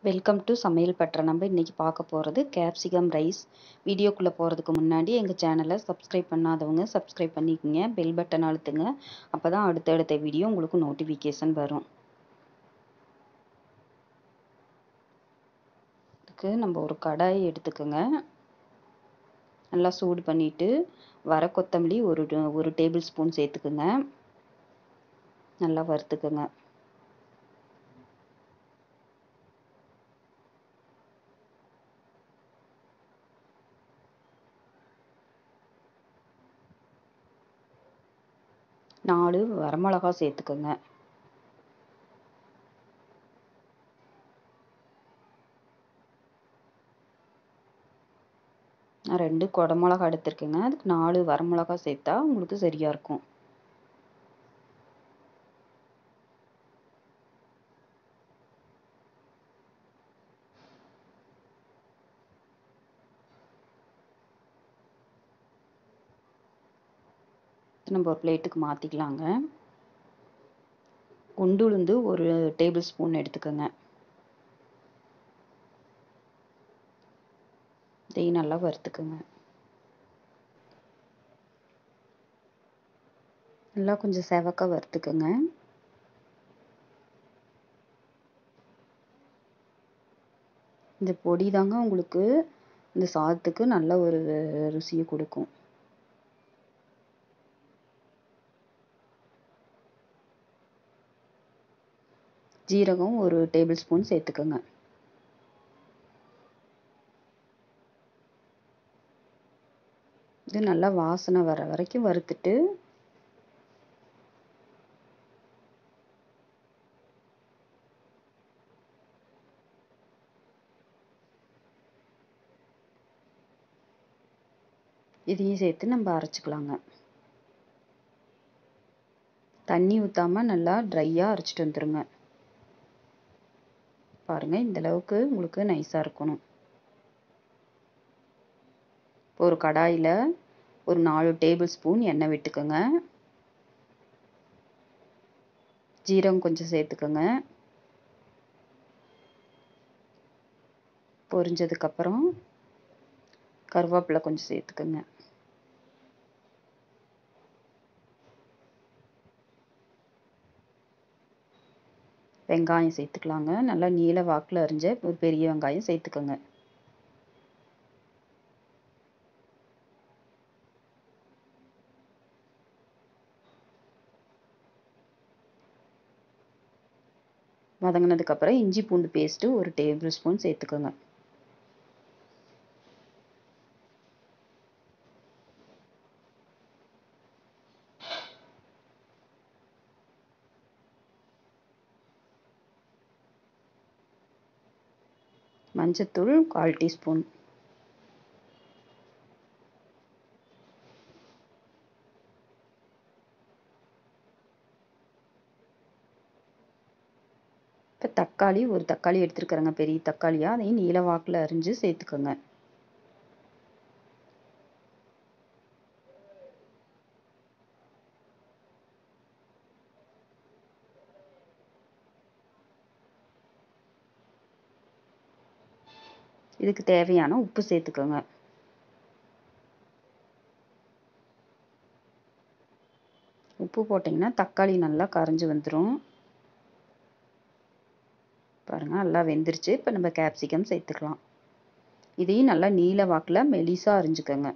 welcome to சமையல் பற்ற நம்ம இன்றைக்கி பார்க்க போகிறது கேப்சிகம் ரைஸ் வீடியோக்குள்ளே போகிறதுக்கு முன்னாடி எங்கள் சேனலை சப்ஸ்கிரைப் பண்ணாதவங்க சப்ஸ்கிரைப் பண்ணிக்கோங்க பெல் பட்டன் அழுத்துங்க அப்போ தான் அடுத்தடுத்த வீடியோ உங்களுக்கு நோட்டிஃபிகேஷன் வரும் இதுக்கு நம்ம ஒரு கடாய் எடுத்துக்கோங்க நல்லா சூடு பண்ணிவிட்டு வர கொத்தமல்லி ஒரு ஒரு டேபிள் ஸ்பூன் சேர்த்துக்குங்க நல்லா வறுத்துக்குங்க நாலு வரமிளகா சேர்த்துக்கோங்க நான் ரெண்டு குடமிளகா எடுத்திருக்கேங்க அதுக்கு நாலு வரமிளகா சேர்த்தா உங்களுக்கு சரியாக இருக்கும் நம்ம ஒரு பிளேட்டுக்கு மாற்றிக்கலாங்க குண்டு உளுந்து ஒரு டேபிள் ஸ்பூன் எடுத்துக்கோங்க இதையும் நல்லா வறுத்துக்குங்க நல்லா கொஞ்சம் செவக்க வறுத்துக்குங்க இந்த பொடி தாங்க உங்களுக்கு இந்த சாதத்துக்கு நல்ல ஒரு ருசியை கொடுக்கும் ஜீரகம் ஒரு டேபிள் ஸ்பூன் சேர்த்துக்கோங்க இது நல்லா வாசனை வர வரைக்கும் வறுத்துட்டு இதையும் சேர்த்து நம்ம அரைச்சிக்கலாங்க தண்ணி ஊற்றாமல் நல்லா ட்ரையாக அரைச்சிட்டு வந்துடுங்க பாருங்கள் இந்த அளவுக்கு உங்களுக்கு நைஸாக இருக்கணும் ஒரு கடாயில் ஒரு நாலு டேபிள் ஸ்பூன் எண்ணெய் விட்டுக்கோங்க ஜீரகம் கொஞ்சம் சேர்த்துக்கோங்க பொரிஞ்சதுக்கப்புறம் கருவேப்பிலை கொஞ்சம் சேர்த்துக்கோங்க வெங்காயம் சேர்த்துக்கலாங்க நல்லா நீல வாக்கில் அரிஞ்ச ஒரு பெரிய வெங்காயம் சேர்த்துக்கோங்க வதங்கினதுக்கப்புறம் இஞ்சி பூண்டு பேஸ்ட்டு ஒரு டேபிள் ஸ்பூன் சேர்த்துக்கோங்க மஞ்சத்தூள் கால் டீஸ்பூன் இப்போ தக்காளி ஒரு தக்காளி எடுத்துருக்குறேங்க பெரிய தக்காளியாக அதையும் நீல வாக்கில் அரிஞ்சு சேர்த்துக்கோங்க இதுக்கு தேவையான உப்பு சேர்த்துக்கோங்க உப்பு போட்டிங்கன்னா தக்காளி நல்லா கரைஞ்சி வந்துடும் பாருங்கள் நல்லா வெந்துருச்சு இப்போ நம்ம கேப்சிகம் சேர்த்துக்கலாம் இதையும் நல்லா நீல வாக்கில் மெலிசாக அரிஞ்சுக்கோங்க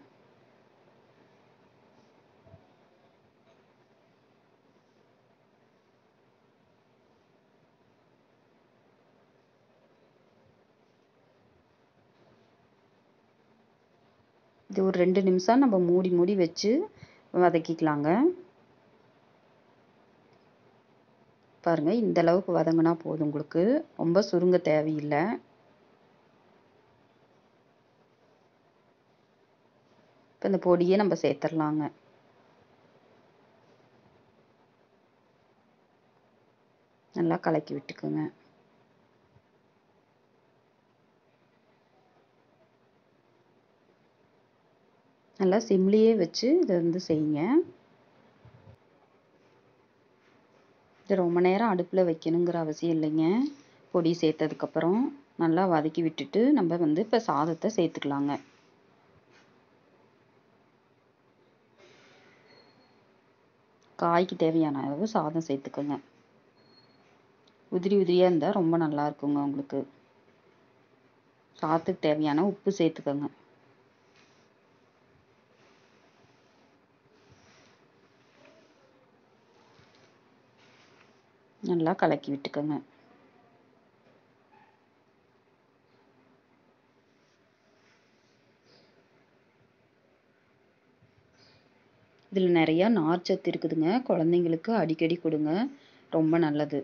இது ஒரு ரெண்டு நிமிஷம் நம்ம மூடி மூடி வச்சு வதக்கிக்கலாங்க பாருங்கள் இந்த அளவுக்கு வதங்கினா போதும் உங்களுக்கு ரொம்ப சுருங்க தேவையில்லை இப்போ இந்த பொடியை நம்ம சேர்த்துடலாங்க நல்லா கலக்கி விட்டுக்குங்க நல்லா சிம்லேயே வச்சு இதை வந்து செய்யுங்க இது ரொம்ப நேரம் அடுப்பில் வைக்கணுங்கிற அவசியம் இல்லைங்க பொடி சேர்த்ததுக்கப்புறம் நல்லா வதக்கி விட்டுட்டு நம்ம வந்து இப்போ சாதத்தை சேர்த்துக்கலாங்க காய்க்கு தேவையான அளவு சாதம் சேர்த்துக்கோங்க உதிரி உதிரியாக இருந்தால் ரொம்ப நல்லா இருக்குங்க உங்களுக்கு சாதத்துக்கு தேவையான உப்பு சேர்த்துக்கோங்க நல்லா கலக்கி விட்டுக்கோங்க இதில் நிறையா நார்ச்சத்து இருக்குதுங்க குழந்தைங்களுக்கு அடிக்கடி கொடுங்க ரொம்ப நல்லது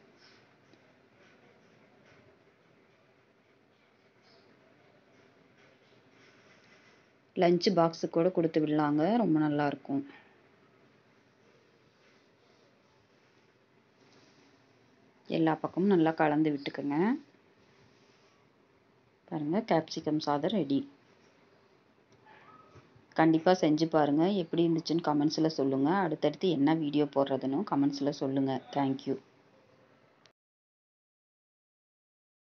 லஞ்ச் பாக்ஸுக்கு கூட கொடுத்து விடலாங்க ரொம்ப நல்லாயிருக்கும் எல்லா பக்கமும் நல்லா கலந்து விட்டுக்கோங்க பாருங்கள் கேப்சிகம் சாதம் ரெடி கண்டிப்பாக செஞ்சு பாருங்கள் எப்படி இருந்துச்சுன்னு கமெண்ட்ஸில் சொல்லுங்கள் அடுத்தடுத்து என்ன வீடியோ போடுறதுன்னு கமெண்ட்ஸில் சொல்லுங்கள் தேங்க்யூ